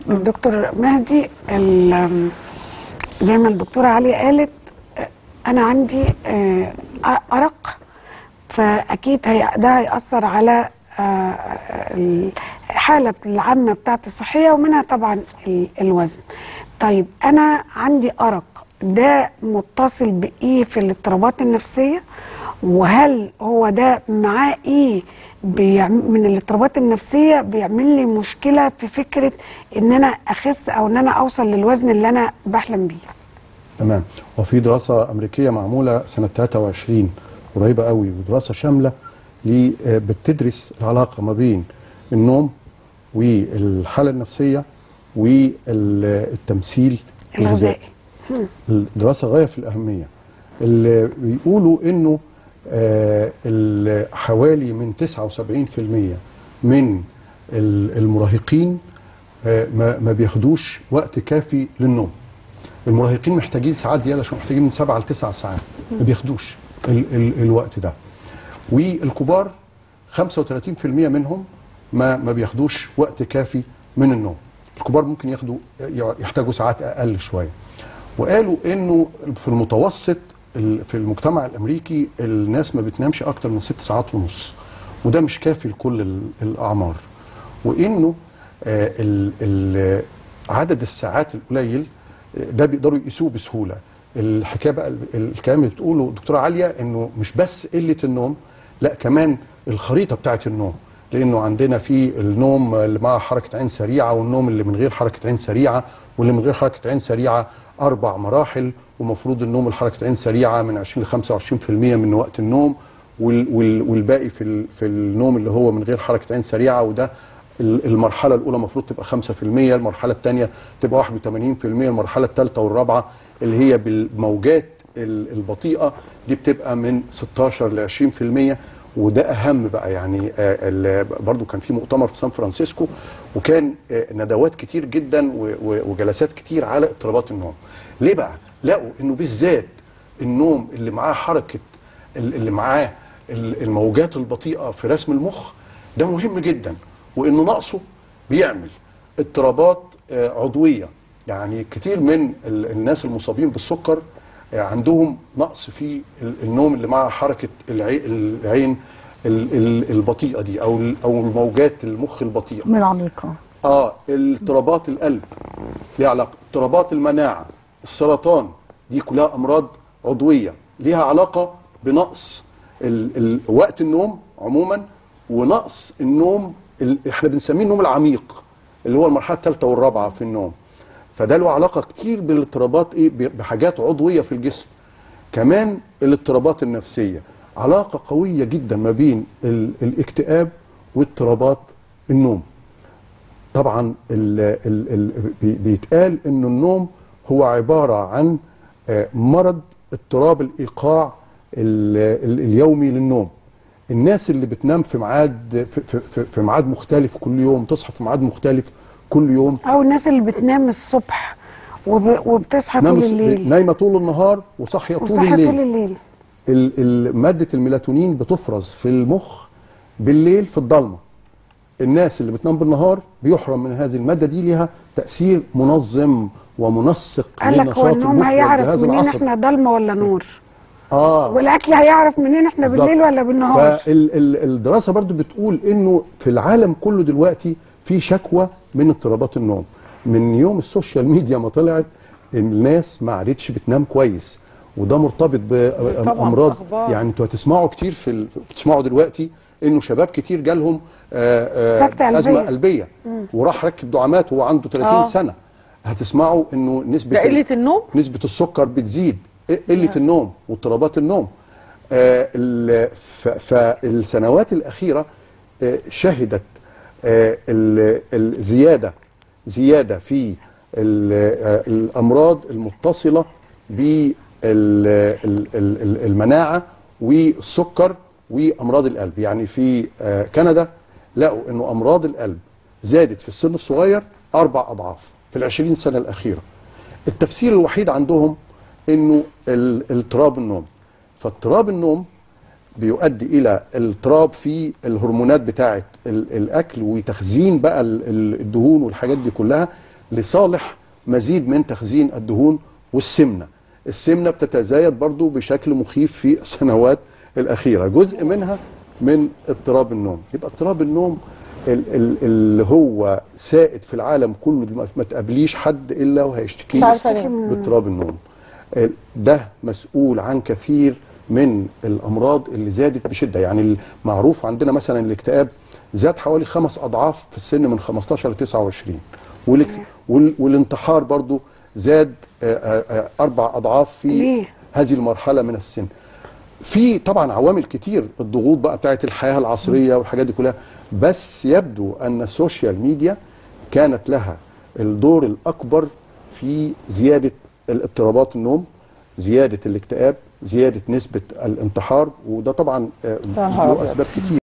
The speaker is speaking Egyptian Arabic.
دكتور مهدي ال- زي ما الدكتوره علي قالت آه، انا عندي آه، ارق فاكيد هي ده هياثر على آه، الحاله العامه بتاعت الصحيه ومنها طبعا ال- الوزن طيب انا عندي ارق ده متصل بايه في الاضطرابات النفسيه وهل هو ده معاه ايه بيعم- من الاضطرابات النفسيه بيعمل لي مشكله في فكره ان انا اخس او ان انا اوصل للوزن اللي انا بحلم بيه تمام وفي دراسه امريكيه معموله سنه 23 قريبه قوي ودراسه شامله ل- آه، بتدرس العلاقه ما بين النوم والحاله النفسيه والتمثيل الغذائي الدراسه غايه في الاهميه اللي بيقولوا انه آه، ال- حوالي من 79% من ال- المراهقين آه، ما ما بياخدوش وقت كافي للنوم المراهقين محتاجين ساعات زياده شويه محتاجين من 7 ل 9 ساعات ما بياخدوش ال ال الوقت ده والكبار 35% منهم ما ما بياخدوش وقت كافي من النوم الكبار ممكن ياخدوا يحتاجوا ساعات اقل شويه وقالوا انه في المتوسط ال- في المجتمع الامريكي الناس ما بتنامش اكتر من ست ساعات ونص وده مش كافي لكل ال- الاعمار وانه آه، ال- ال- عدد الساعات القليل آه، ده بيقدروا يقيسوه بسهوله الحكايه بقى ال- الكلام اللي بتقوله دكتوره عاليه انه مش بس قله النوم لا كمان الخريطه بتاعت النوم لانه عندنا في النوم اللي مع حركه عين سريعه والنوم اللي من غير حركه عين سريعه واللي من غير حركه عين سريعه اربع مراحل ومفروض النوم الحركه عين سريعه من 20 ل 25% من وقت النوم وال وال والباقي في ال في النوم اللي هو من غير حركه عين سريعه وده ال- المرحله الاولى المفروض تبقى 5% المرحله الثانيه تبقى 81% المرحله الثالثه والرابعه اللي هي بالموجات ال- البطيئه دي بتبقى من 16 ل 20% وده اهم بقى يعني آه، ال- برضو كان في مؤتمر في سان فرانسيسكو وكان آه، ندوات كتير جدا و- و- وجلسات كتير على اضطرابات النوم ليه بقى لقوا انه بالذات النوم اللي معاه حركه ال- اللي معاه ال- الموجات البطيئه في رسم المخ ده مهم جدا وانه نقصه بيعمل اضطرابات آه، عضويه يعني كتير من ال- الناس المصابين بالسكر آه، عندهم نقص في ال- النوم اللي مع حركه العي- العين ال- ال- البطيئه دي او ال- او الموجات المخ البطيئه من العميقة اه اضطرابات القلب ليها علاقه اضطرابات المناعه السرطان دي كلها امراض عضويه ليها علاقه بنقص ال ال وقت النوم عموما ونقص النوم ال احنا بنسميه النوم العميق اللي هو المرحله الثالثه والرابعه في النوم فده له علاقه كتير بالاضطرابات ايه ب- بحاجات عضويه في الجسم كمان الاضطرابات النفسيه علاقه قويه جدا ما بين ال الاكتئاب واضطرابات النوم طبعا ال ال ال بي- بيتقال انه النوم هو عباره عن آه، مرض اضطراب الايقاع ال- ال- اليومي للنوم الناس اللي بتنام في ميعاد في, في, في, في ميعاد مختلف كل يوم تصحى في ميعاد مختلف كل يوم او الناس اللي بتنام الصبح وب... وبتصحى نام- طول الليل نايمه طول النهار وصاحيه طول وصاحيه الليل طول الليل ال- ال- ماده الميلاتونين بتفرز في المخ بالليل في الضلمه الناس اللي بتنام بالنهار بيحرم من هذه الماده دي ليها تاثير منظم ومنسق قال لك هو لنشاط النوم المخ هيعرف والجهاز منين العصبي احنا ضلمه ولا نور اه والاكل هيعرف منين احنا بالليل بالظبط. ولا بالنهار فالدراسه برضو بتقول انه في العالم كله دلوقتي في شكوى من اضطرابات النوم من يوم السوشيال ميديا ما طلعت الناس ما عادتش بتنام كويس وده مرتبط بامراض أخبار. يعني انتوا هتسمعوا كتير في ال... بتسمعوا دلوقتي انه شباب كتير جالهم آه، آه، سكتة قلبية. ازمه قلبيه وراح ركب دعامات وهو عنده 30 آه. سنه هتسمعوا انه نسبه ده ال- قلة النوم؟ نسبة السكر بتزيد قلة النوم واضطرابات النوم آه ال- ف- فالسنوات الأخيرة آه شهدت آه ال- الزيادة زيادة في ال- آه الأمراض المتصلة بالمناعة والسكر وأمراض القلب يعني في آه كندا لقوا أنه أمراض القلب زادت في السن الصغير أربع أضعاف في العشرين سنة الأخيرة التفسير الوحيد عندهم انه ال- اضطراب النوم فاضطراب النوم بيؤدي الى اضطراب في الهرمونات بتاعه ال- الاكل وتخزين بقى ال- ال- الدهون والحاجات دي كلها لصالح مزيد من تخزين الدهون والسمنه السمنه بتتزايد برضو بشكل مخيف في السنوات الاخيره جزء منها من اضطراب النوم يبقى اضطراب النوم ال- ال- اللي هو سائد في العالم كله ما- ما تقابليش حد الا وهيشتكي مش عارفة ليه. باضطراب النوم ال- ده مسؤول عن كثير من الامراض اللي زادت بشده يعني المعروف عندنا مثلا الاكتئاب زاد حوالي خمس اضعاف في السن من 15 ل 29 والاكت- وال- والانتحار برضو زاد آه، آه، آه، اربع اضعاف في ليه؟ هذه المرحله من السن في طبعا عوامل كتير الضغوط بقى بتاعت الحياه العصريه والحاجات دي كلها بس يبدو ان السوشيال ميديا كانت لها الدور الاكبر في زياده الاضطرابات النوم زياده الاكتئاب زياده نسبه الانتحار وده طبعا آه، يا نهار له أبيض. اسباب كتير